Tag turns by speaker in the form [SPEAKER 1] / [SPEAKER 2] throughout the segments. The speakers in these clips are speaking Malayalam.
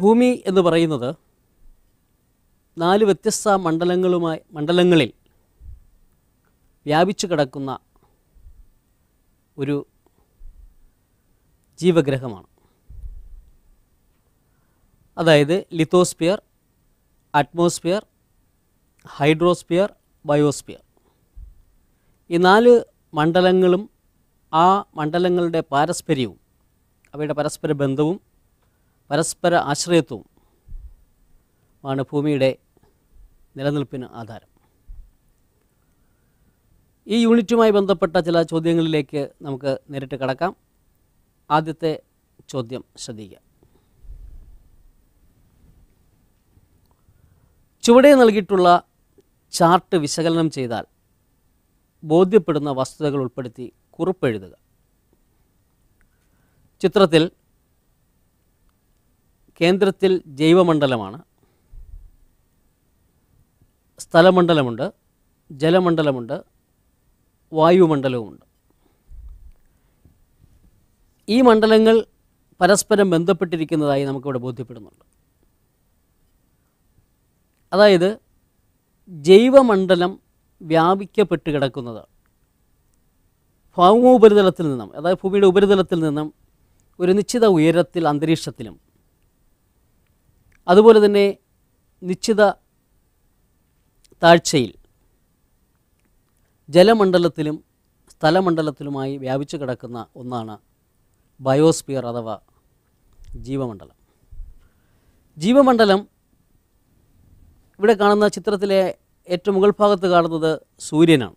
[SPEAKER 1] ഭൂമി എന്ന് പറയുന്നത് നാല് വ്യത്യസ്ത മണ്ഡലങ്ങളുമായി മണ്ഡലങ്ങളിൽ വ്യാപിച്ചു കിടക്കുന്ന ഒരു ജീവഗ്രഹമാണ് അതായത് ലിത്തോസ്ഫിയർ അറ്റ്മോസ്ഫിയർ ഹൈഡ്രോസ്ഫിയർ ബയോസ്ഫിയർ ഈ നാല് മണ്ഡലങ്ങളും ആ മണ്ഡലങ്ങളുടെ പാരസ്പര്യവും അവയുടെ പരസ്പര ബന്ധവും പരസ്പര ആശ്രയത്വവും ആണ് ഭൂമിയുടെ നിലനിൽപ്പിന് ആധാരം ഈ യൂണിറ്റുമായി ബന്ധപ്പെട്ട ചില ചോദ്യങ്ങളിലേക്ക് നമുക്ക് നേരിട്ട് കടക്കാം ആദ്യത്തെ ചോദ്യം ശ്രദ്ധിക്കുക ചുവടെ നൽകിയിട്ടുള്ള ചാർട്ട് വിശകലനം ചെയ്താൽ ബോധ്യപ്പെടുന്ന വസ്തുതകൾ ഉൾപ്പെടുത്തി കുറിപ്പെഴുതുക ചിത്രത്തിൽ കേന്ദ്രത്തിൽ ജൈവമണ്ഡലമാണ് സ്ഥലമണ്ഡലമുണ്ട് ജലമണ്ഡലമുണ്ട് വായുമണ്ഡലവുമുണ്ട് ഈ മണ്ഡലങ്ങൾ പരസ്പരം ബന്ധപ്പെട്ടിരിക്കുന്നതായി നമുക്കിവിടെ ബോധ്യപ്പെടുന്നുണ്ട് അതായത് ജൈവമണ്ഡലം വ്യാപിക്കപ്പെട്ട് കിടക്കുന്നത് ഭൗമോപരിതലത്തിൽ നിന്നും അതായത് ഭൂമിയുടെ ഉപരിതലത്തിൽ നിന്നും ഒരു നിശ്ചിത ഉയരത്തിൽ അന്തരീക്ഷത്തിലും അതുപോലെ തന്നെ നിശ്ചിത താഴ്ചയിൽ ജലമണ്ഡലത്തിലും സ്ഥലമണ്ഡലത്തിലുമായി വ്യാപിച്ചു കിടക്കുന്ന ഒന്നാണ് ബയോസ്ഫിയർ അഥവാ ജീവമണ്ഡലം ജീവമണ്ഡലം ഇവിടെ കാണുന്ന ചിത്രത്തിലെ ഏറ്റവും മുകൾ ഭാഗത്ത് കാണുന്നത് സൂര്യനാണ്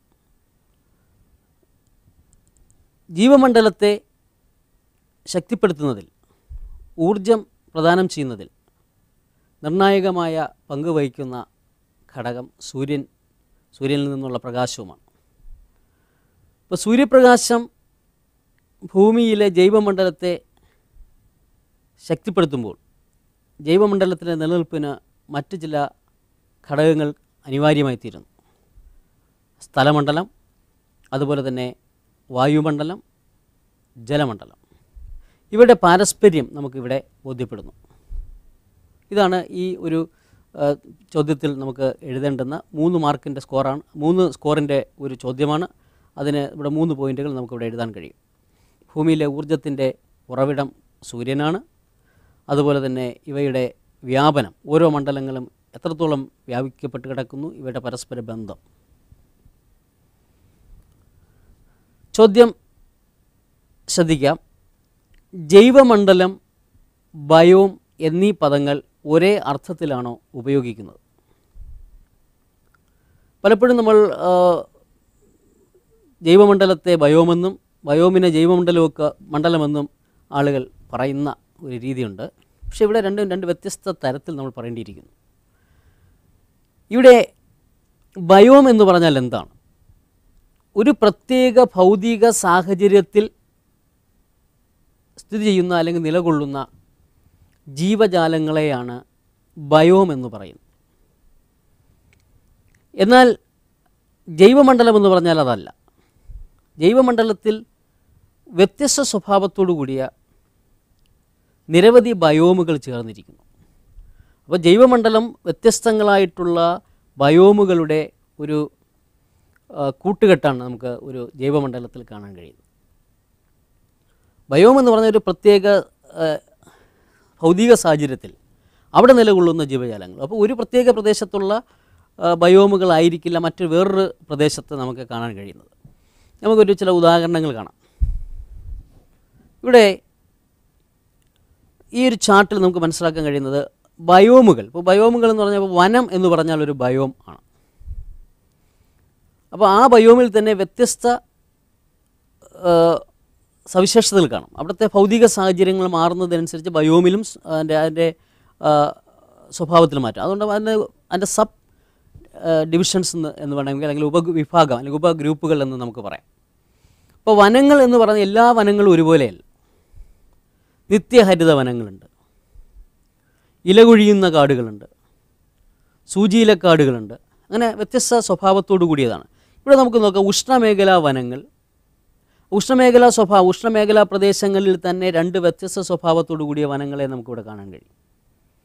[SPEAKER 1] ജീവമണ്ഡലത്തെ ശക്തിപ്പെടുത്തുന്നതിൽ ഊർജം പ്രദാനം ചെയ്യുന്നതിൽ നിർണായകമായ പങ്ക് വഹിക്കുന്ന ഘടകം സൂര്യൻ സൂര്യനിൽ നിന്നുള്ള പ്രകാശവുമാണ് ഇപ്പോൾ സൂര്യപ്രകാശം ഭൂമിയിലെ ജൈവമണ്ഡലത്തെ ശക്തിപ്പെടുത്തുമ്പോൾ ജൈവമണ്ഡലത്തിലെ നിലനിൽപ്പിന് മറ്റ് ചില ഘടകങ്ങൾ അനിവാര്യമായി തീരുന്നു സ്ഥലമണ്ഡലം അതുപോലെ തന്നെ വായുമണ്ഡലം ജലമണ്ഡലം ഇവയുടെ പാരസ്പര്യം നമുക്കിവിടെ ബോധ്യപ്പെടുന്നു ഇതാണ് ഈ ഒരു ആ, ചോദ്യത്തിൽ നമുക്ക് എഴുതേണ്ടുന്ന മൂന്ന് മാർക്കിൻ്റെ സ്കോറാണ് മൂന്ന് സ്കോറിൻ്റെ ഒരു ചോദ്യമാണ് അതിന് ഇവിടെ മൂന്ന് പോയിന്റുകൾ നമുക്കിവിടെ എഴുതാൻ കഴിയും ഭൂമിയിലെ ഊർജത്തിൻ്റെ ഉറവിടം സൂര്യനാണ് അതുപോലെ തന്നെ ഇവയുടെ വ്യാപനം ഓരോ മണ്ഡലങ്ങളും എത്രത്തോളം വ്യാപിക്കപ്പെട്ട് കിടക്കുന്നു ഇവയുടെ പരസ്പര ബന്ധം ചോദ്യം ശ്രദ്ധിക്കാം ജൈവമണ്ഡലം ബയോം എന്നീ പദങ്ങൾ ഒരേ അർത്ഥത്തിലാണോ ഉപയോഗിക്കുന്നത് പലപ്പോഴും നമ്മൾ ആ, ജൈവമണ്ഡലത്തെ ബയോമെന്നും ബയോമിനെ ജൈവമണ്ഡലമൊക്കെ മണ്ഡലമെന്നും ആളുകൾ പറയുന്ന ഒരു രീതിയുണ്ട് പക്ഷേ ഇവിടെ രണ്ടും രണ്ട് വ്യത്യസ്ത തരത്തിൽ നമ്മൾ പറയേണ്ടിയിരിക്കുന്നു ഇവിടെ ബയോം എന്ന് പറഞ്ഞാൽ എന്താണ് ഒരു പ്രത്യേക ഭൗതിക സാഹചര്യത്തിൽ സ്ഥിതി ചെയ്യുന്ന അല്ലെങ്കിൽ നിലകൊള്ളുന്ന ജീവജാലങ്ങളെയാണ് ബയോം എന്ന് പറയുന്നത് എന്നാൽ ജൈവമണ്ഡലം എന്ന് പറഞ്ഞാൽ അതല്ല ജൈവമണ്ഡലത്തിൽ വ്യത്യസ്ത സ്വഭാവത്തോടു കൂടിയ നിരവധി ബയോമുകൾ ചേർന്നിരിക്കുന്നു അപ്പോൾ ജൈവമണ്ഡലം വ്യത്യസ്തങ്ങളായിട്ടുള്ള ബയോമുകളുടെ ഒരു ആ, കൂട്ടുകെട്ടാണ് നമുക്ക് ഒരു ജൈവമണ്ഡലത്തിൽ കാണാൻ കഴിയുന്നത് ബയോം എന്ന് പറഞ്ഞ ഒരു പ്രത്യേക ആ, ഭൗതിക സാഹചര്യത്തിൽ അവിടെ നിലകൊള്ളുന്ന ജീവജാലങ്ങൾ അപ്പോൾ ഒരു പ്രത്യേക പ്രദേശത്തുള്ള ആ, ബയോമുകളായിരിക്കില്ല മറ്റൊരു വേറൊരു പ്രദേശത്ത് നമുക്ക് കാണാൻ കഴിയുന്നത് നമുക്കൊരു ചില ഉദാഹരണങ്ങൾ കാണാം ഇവിടെ ഈ ഒരു ചാർട്ടിൽ നമുക്ക് മനസ്സിലാക്കാൻ കഴിയുന്നത് ബയോമുകൾ ഇപ്പോൾ ബയോമുകൾ എന്ന് പറഞ്ഞാൽ വനം എന്ന് പറഞ്ഞാൽ ഒരു ബയോം ആണ് അപ്പോൾ ആ ബയോമിൽ തന്നെ വ്യത്യസ്ത ആ, സവിശേഷതകൾ കാണും അവിടുത്തെ ഭൗതിക സാഹചര്യങ്ങൾ മാറുന്നതനുസരിച്ച് ബയോമിലും സ് അതിൻ്റെ അതിൻ്റെ ആ, സ്വഭാവത്തിൽ മാറ്റം അതുകൊണ്ട് അതിൻ്റെ അതിൻ്റെ സബ് ഡിവിഷൻസ് എന്ന് എന്ന് വേണമെങ്കിൽ അല്ലെങ്കിൽ ഉപവിഭാഗം അല്ലെങ്കിൽ ഉപഗ്രൂപ്പുകൾ എന്ന് നമുക്ക് പറയാം അപ്പോൾ വനങ്ങൾ എന്ന് പറഞ്ഞാൽ എല്ലാ വനങ്ങളും ഒരുപോലെയല്ല നിത്യഹരിത വനങ്ങളുണ്ട് ഇലകൊഴിയുന്ന കാടുകളുണ്ട് സൂചിയിലക്കാടുകളുണ്ട് അങ്ങനെ വ്യത്യസ്ത സ്വഭാവത്തോടു കൂടിയതാണ് ഇവിടെ നമുക്ക് നോക്കാം ഉഷ്ണമേഖലാ വനങ്ങൾ ഉഷ്ണമേഖലാ സ്വഭാവം ഉഷ്ണമേഖലാ പ്രദേശങ്ങളിൽ തന്നെ രണ്ട് വ്യത്യസ്ത സ്വഭാവത്തോടു കൂടിയ വനങ്ങളെ നമുക്കിവിടെ കാണാൻ കഴിയും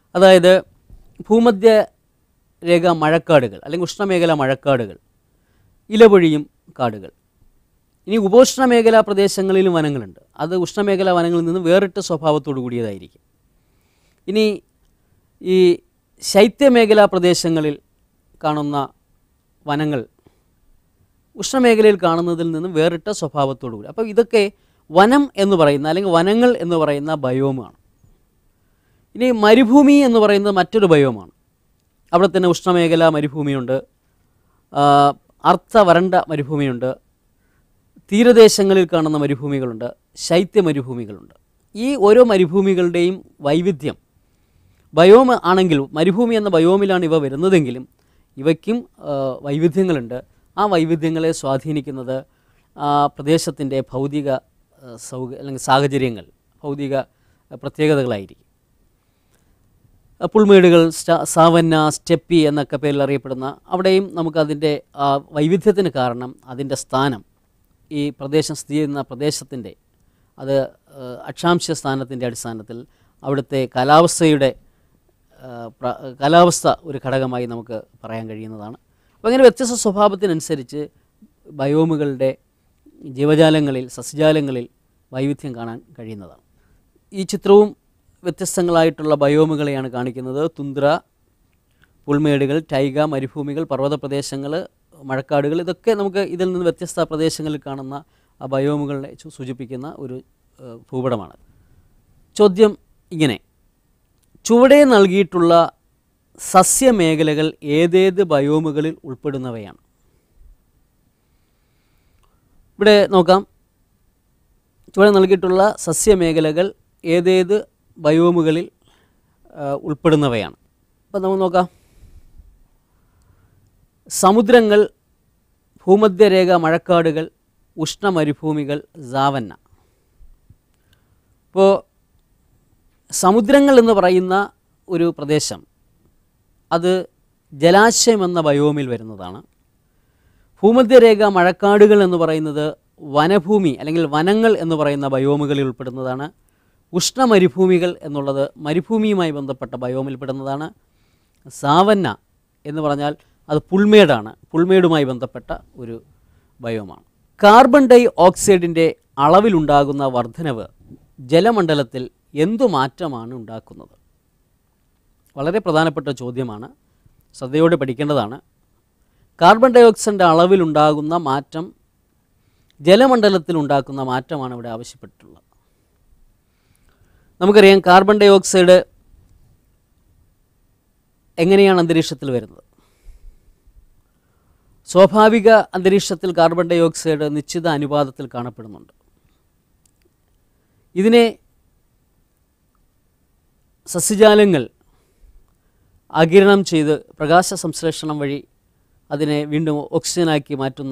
[SPEAKER 1] അതായത് ഭൂമധ്യ രേഖ മഴക്കാടുകൾ അല്ലെങ്കിൽ ഉഷ്ണമേഖല മഴക്കാടുകൾ ഇലപൊഴിയും കാടുകൾ ഇനി ഉപോഷ്ണമേഖലാ പ്രദേശങ്ങളിലും വനങ്ങളുണ്ട് അത് ഉഷ്ണമേഖലാ വനങ്ങളിൽ നിന്ന് വേറിട്ട സ്വഭാവത്തോടു കൂടിയതായിരിക്കും ഇനി ഈ ശൈത്യമേഖലാ പ്രദേശങ്ങളിൽ കാണുന്ന വനങ്ങൾ ഉഷ്ണമേഖലയിൽ കാണുന്നതിൽ നിന്നും വേറിട്ട സ്വഭാവത്തോടു കൂടി അപ്പോൾ ഇതൊക്കെ വനം എന്ന് പറയുന്ന അല്ലെങ്കിൽ വനങ്ങൾ എന്ന് പറയുന്ന ബയോമാണ് ഇനി മരുഭൂമി എന്ന് പറയുന്നത് മറ്റൊരു ബയോമാണ് അവിടെ തന്നെ ഉഷ്ണമേഖല മരുഭൂമിയുണ്ട് ആ, അർദ്ധ വരണ്ട മരുഭൂമിയുണ്ട് തീരദേശങ്ങളിൽ കാണുന്ന മരുഭൂമികളുണ്ട് ശൈത്യ മരുഭൂമികളുണ്ട് ഈ ഓരോ മരുഭൂമികളുടെയും വൈവിധ്യം ബയോം ആണെങ്കിൽ മരുഭൂമി എന്ന ബയോമിലാണ് ഇവ വരുന്നതെങ്കിലും ഇവയ്ക്കും ആ, വൈവിധ്യങ്ങളുണ്ട് ആ വൈവിധ്യങ്ങളെ സ്വാധീനിക്കുന്നത് ആ പ്രദേശത്തിൻ്റെ ഭൗതിക ആ, സൗക അല്ലെങ്കിൽ സാഹചര്യങ്ങൾ ഭൗതിക ആ, പ്രത്യേകതകളായിരിക്കും ആ, പുൽമേടുകൾ സ്റ്റ- സാവന്ന സ്റ്റെപ്പി എന്നൊക്കെ പേരിൽ അറിയപ്പെടുന്ന അവിടെയും നമുക്കതിൻ്റെ ആ വൈവിധ്യത്തിന് കാരണം അതിൻ്റെ സ്ഥാനം ഈ പ്രദേശം സ്ഥിതി ചെയ്യുന്ന പ്രദേശത്തിൻ്റെ അത് ആ, അക്ഷാംശ സ്ഥാനത്തിൻ്റെ അടിസ്ഥാനത്തിൽ അവിടുത്തെ കാലാവസ്ഥയുടെ ആ, പ്ര- കാലാവസ്ഥ ഒരു ഘടകമായി നമുക്ക് പറയാൻ കഴിയുന്നതാണ് അപ്പോൾ അങ്ങനെ വ്യത്യസ്ത സ്വഭാവത്തിനനുസരിച്ച് ബയോമുകളുടെ ജീവജാലങ്ങളിൽ സസ്യജാലങ്ങളിൽ വൈവിധ്യം കാണാൻ കഴിയുന്നതാണ് ഈ ചിത്രവും വ്യത്യസ്തങ്ങളായിട്ടുള്ള ബയോമുകളെയാണ് കാണിക്കുന്നത് തുന്ദ്ര പുൽമേടുകൾ ടൈഗ മരുഭൂമികൾ പർവ്വത പ്രദേശങ്ങൾ മഴക്കാടുകൾ ഇതൊക്കെ നമുക്ക് ഇതിൽ നിന്ന് വ്യത്യസ്ത പ്രദേശങ്ങളിൽ കാണുന്ന ആ ബയോമുകളെ സു- സൂചിപ്പിക്കുന്ന ഒരു ഏഹ്, ഭൂപടമാണ് ചോദ്യം ഇങ്ങനെ ചുവടെ നൽകിയിട്ടുള്ള സസ്യമേഖലകൾ ഏതേത് ബയോമുകളിൽ ഉൾപ്പെടുന്നവയാണ് ഇവിടെ നോക്കാം ചുവടെ നൽകിയിട്ടുള്ള സസ്യമേഖലകൾ ഏതേത് ബയോമുകളിൽ ആ, ഉൾപ്പെടുന്നവയാണ് അപ്പം നമുക്ക് നോക്കാം സമുദ്രങ്ങൾ ഭൂമധ്യരേഖ മഴക്കാടുകൾ ഉഷ്ണമരുഭൂമികൾ സാവന്ന ഇപ്പോൾ സമുദ്രങ്ങൾ എന്ന് പറയുന്ന ഒരു പ്രദേശം അത് ജലാശയം എന്ന ബയോമിൽ വരുന്നതാണ് ഭൂമധ്യരേഖ മഴക്കാടുകൾ എന്ന് പറയുന്നത് വനഭൂമി അല്ലെങ്കിൽ വനങ്ങൾ എന്ന് പറയുന്ന ബയോമുകളിൽ ഉൾപ്പെടുന്നതാണ് ഉഷ്ണമരുഭൂമികൾ എന്നുള്ളത് മരുഭൂമിയുമായി ബന്ധപ്പെട്ട ബയോമിൽ പെടുന്നതാണ് സാവന്ന എന്ന് പറഞ്ഞാൽ അത് പുൽമേടാണ് പുൽമേടുമായി ബന്ധപ്പെട്ട ഒരു ബയോമാണ് കാർബൺ ഡൈ ഓക്സൈഡിൻ്റെ അളവിലുണ്ടാകുന്ന വർധനവ് ജലമണ്ഡലത്തിൽ എന്തു മാറ്റമാണ് ഉണ്ടാക്കുന്നത് വളരെ പ്രധാനപ്പെട്ട ചോദ്യമാണ് ശ്രദ്ധയോടെ പഠിക്കേണ്ടതാണ് കാർബൺ ഡൈ ഓക്സൈഡിൻ്റെ അളവിലുണ്ടാകുന്ന മാറ്റം ജലമണ്ഡലത്തിൽ ഉണ്ടാക്കുന്ന മാറ്റമാണ് ഇവിടെ ആവശ്യപ്പെട്ടിട്ടുള്ളത് നമുക്കറിയാം കാർബൺ ഡൈ ഓക്സൈഡ് എങ്ങനെയാണ് അന്തരീക്ഷത്തിൽ വരുന്നത് സ്വാഭാവിക അന്തരീക്ഷത്തിൽ കാർബൺ ഡൈ ഓക്സൈഡ് നിശ്ചിത അനുപാതത്തിൽ കാണപ്പെടുന്നുണ്ട് ഇതിനെ സസ്യജാലങ്ങൾ ആകിരണം ചെയ്ത് പ്രകാശ സംശ്ലേഷണം വഴി അതിനെ വീണ്ടും ഓക്സിജനാക്കി മാറ്റുന്ന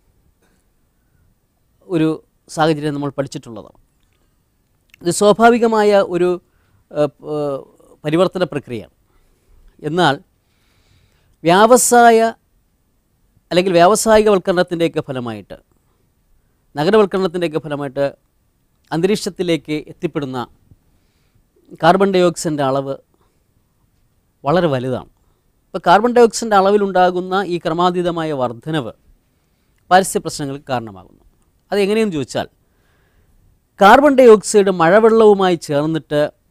[SPEAKER 1] ഒരു സാഹചര്യം നമ്മൾ പഠിച്ചിട്ടുള്ളതാണ് ഇത് സ്വാഭാവികമായ ഒരു ഏഹ്, ഏഹ്, പരിവർത്തന പ്രക്രിയയാണ് എന്നാൽ വ്യാവസായ അല്ലെങ്കിൽ വ്യാവസായികവൽക്കരണത്തിൻ്റെയൊക്കെ ഫലമായിട്ട് നഗരവൽക്കരണത്തിൻ്റെയൊക്കെ ഫലമായിട്ട് അന്തരീക്ഷത്തിലേക്ക് എത്തിപ്പെടുന്ന കാർബൺ ഡൈ ഓക്സൈഡിൻ്റെ അളവ് വളരെ വലുതാണ് ഇപ്പോൾ കാർബൺ ഡൈ ഓക്സൈഡിൻ്റെ അളവിലുണ്ടാകുന്ന ഈ ക്രമാതീതമായ വർധനവ് പാരിസ്ഥിതിക പ്രശ്നങ്ങൾക്ക് കാരണമാകുന്നു അത് എങ്ങനെയെന്ന് ചോദിച്ചാൽ കാർബൺ ഡൈ ഓക്സൈഡ് മഴവെള്ളവുമായി ചേർന്നിട്ട്